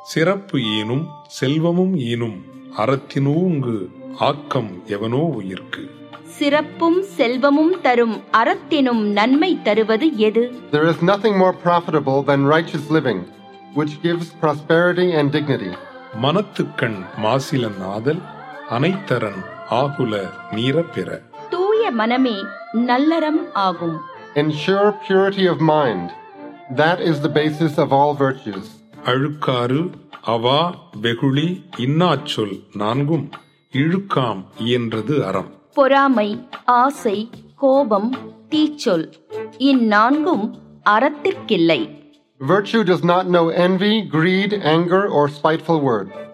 சிறப்பு ஈனும் செல்வமும் ஈனும் அறத்தினூங்கு ஆக்கம் எவனோ உயிர்க்கு சிறப்பும் செல்வமும் தரும் அறத்தினும் நன்மை தருவது எது There is nothing more profitable than righteous living, which gives prosperity and dignity. மனத்துக்கண் மாசிலன் ஆதல் அனைத்தரன் ஆகுல நீர பெற தூய மனமே நல்லறம் ஆகும் Ensure purity of mind. That is the basis of all virtues. அழுக்காறு அவா வெகுளி இன்னாச்சொல் நான்கும் இழுக்காம் இயன்றது அறம் பொறாமை ஆசை கோபம் தீச்சொல் இந்நான்கும் அறத்திற்கில்லை Virtue does not know envy, greed, anger, or spiteful words.